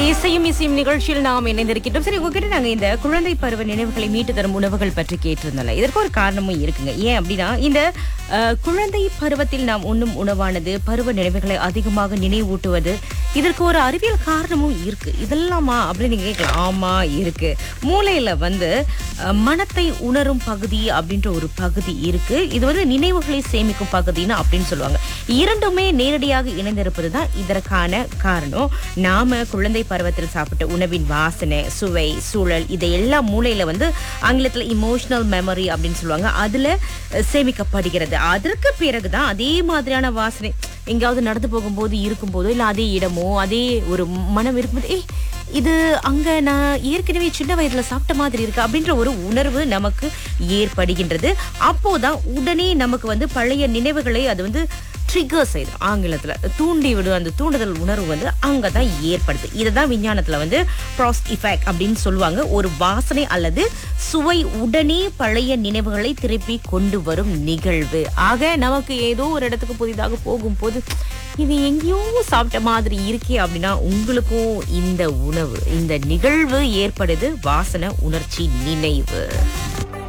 இசையும் இசையும் நிகழ்ச்சியில் நாம் இணைந்திருக்கின்றோம் சரி உங்ககிட்ட நாங்க இந்த குழந்தை பருவ நினைவுகளை மீட்டு தரும் உணவுகள் பற்றி கேட்டிருந்தோம்ல இதற்கு ஒரு காரணமும் இருக்குங்க ஏன் அப்படின்னா இந்த அஹ், குழந்தை பருவத்தில் நாம் உண்ணும் உணவானது பருவ நினைவுகளை அதிகமாக நினைவூட்டுவது இதற்கு ஒரு அறிவியல் காரணமும் இருக்கு இதெல்லாமா அப்படின்னு நீங்க கேட்கலாம் ஆமா இருக்கு மூளையில வந்து அஹ், மனத்தை உணரும் பகுதி அப்படின்ற ஒரு பகுதி இருக்கு இது வந்து நினைவுகளை சேமிக்கும் பகுதின்னு அப்படின்னு சொல்லுவாங்க இரண்டுமே நேரடியாக இணைந்திருப்பது தான் இதற்கான காரணம் நாம குழந்தை பருவத்தில் சாப்பிட்ட உணவின் வாசனை சுவை சூழல் இதையெல்லாம் மூளையில வந்து ஆங்கிலத்துல இமோஷனல் மெமரி அப்படின்னு சொல்லுவாங்க அதுல அஹ், சேமிக்கப்படுகிறது அதற்கு பிறகுதான் அதே மாதிரியான வாசனை எங்கேயாவது நடந்து போகும்போது இருக்கும்போதோ இல்ல அதே இடமோ அதே ஒரு மனம் இருக்கும்போது ஏய் இது அங்க நான் ஏற்கனவே சின்ன வயதுல சாப்பிட்ட மாதிரி இருக்கு அப்படின்ற ஒரு உணர்வு நமக்கு ஏற்படுகின்றது அப்போதான் உடனே நமக்கு வந்து பழைய நினைவுகளை அது வந்து ட்ரிகர் செய்யுது ஆங்கிலத்துல தூண்டி விடும் அந்த தூண்டுதல் உணர்வு வந்து அங்கதான் ஏற்படுது இதுதான் விஞ்ஞானத்துல வந்து ப்ராஸ் இஃபெக்ட் அப்படின்னு சொல்லுவாங்க ஒரு வாசனை அல்லது சுவை உடனே பழைய நினைவுகளை திருப்பி கொண்டு வரும் நிகழ்வு ஆக நமக்கு ஏதோ ஒரு இடத்துக்கு புதிதாக போகும்போது இது எங்கேயோ சாப்பிட்ட மாதிரி இருக்கே அப்படின்னா உங்களுக்கும் இந்த உணவு இந்த நிகழ்வு ஏற்படுது வாசனை உணர்ச்சி நினைவு